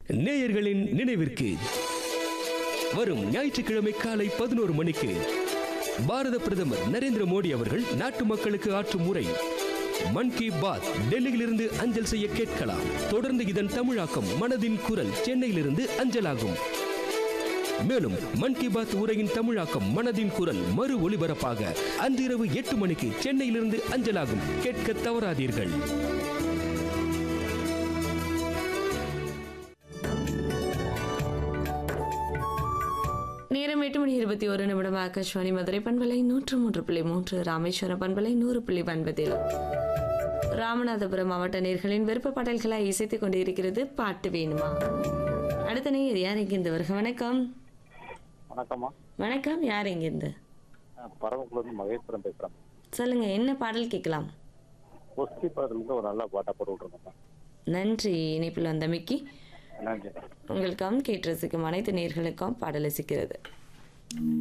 நேயர்களின் நினைவிற்கு வரும் ஞாயிற்றுக்கிழமை காலை பதினோரு மணிக்கு பாரத பிரதமர் நரேந்திர மோடி அவர்கள் நாட்டு மக்களுக்கு ஆற்றும் உரை மன் கி பாத் டெல்லியிலிருந்து அஞ்சல் செய்ய கேட்கலாம் தொடர்ந்து இதன் தமிழாக்கம் மனதின் குரல் சென்னையிலிருந்து அஞ்சலாகும் மேலும் மன் கி பாத் உரையின் தமிழாக்கம் மனதின் குரல் மறு ஒளிபரப்பாக அன்றிரவு எட்டு மணிக்கு சென்னையிலிருந்து அஞ்சலாகும் கேட்க தவறாதீர்கள் நேரம் எட்டு மணி இருபத்தி ஒரு நிமிடம் ஆகாஷ்வாணி மதுரை பண்பலை நூற்று மூன்று புள்ளி மூன்று ராமேஸ்வரம் பண்பலை நூறு புள்ளி ஒன்பதில் ராமநாதபுரம் மாவட்ட நேர்களின் விருப்ப பாடல்களை இசைத்துக் கொண்டிருக்கிறது பாட்டு வேணுமா அடுத்த நேயர் யார் இங்கிருந்து வருக வணக்கம் வணக்கம்மா வணக்கம் யார் இங்கிருந்து நான் பரமக்குடியிலிருந்து மகேஸ்வரன் பேசுறேன் சொல்லுங்க என்ன பாடல் கேட்கலாம் ஒஸ்தி படத்துலேருந்து ஒரு நல்ல பாட்டை போட்டு விட்ருங்கம்மா நன்றி இணைப்பில் வந்தமைக்கு நன்றி உங்களுக்கும் கேட்டு ரசிக்கும் அனைத்து நேர்களுக்கும் பாடல் இசைக்கிறது